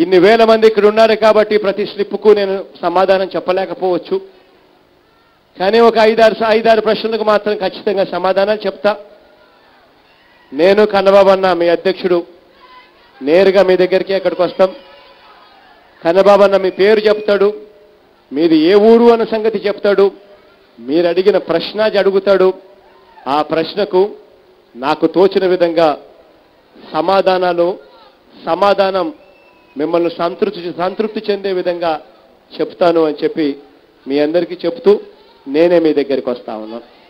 ఇన్ని వేల మంది ఇక్కడ ఉన్నారు కాబట్టి ప్రతి స్లిప్కు నేను సమాధానం చెప్పలేకపోవచ్చు కానీ ఒక ఐదారు ఐదారు ప్రశ్నలకు మాత్రం ఖచ్చితంగా సమాధానాలు చెప్తా నేను కన్నబాబు అన్న మీ అధ్యక్షుడు నేరుగా మీ దగ్గరికి ఎక్కడికి వస్తాం కన్నబాబు అన్న మీ పేరు చెప్తాడు మీది ఏ ఊరు అన్న సంగతి చెప్తాడు మీరు అడిగిన ప్రశ్న అడుగుతాడు ఆ ప్రశ్నకు నాకు తోచిన విధంగా సమాధానాలు సమాధానం మిమ్మల్ని సంతృప్తి సంతృప్తి చెందే విధంగా చెప్తాను అని చెప్పి మీ అందరికీ చెప్తూ నేనే మీ దగ్గరికి వస్తా ఉన్నాను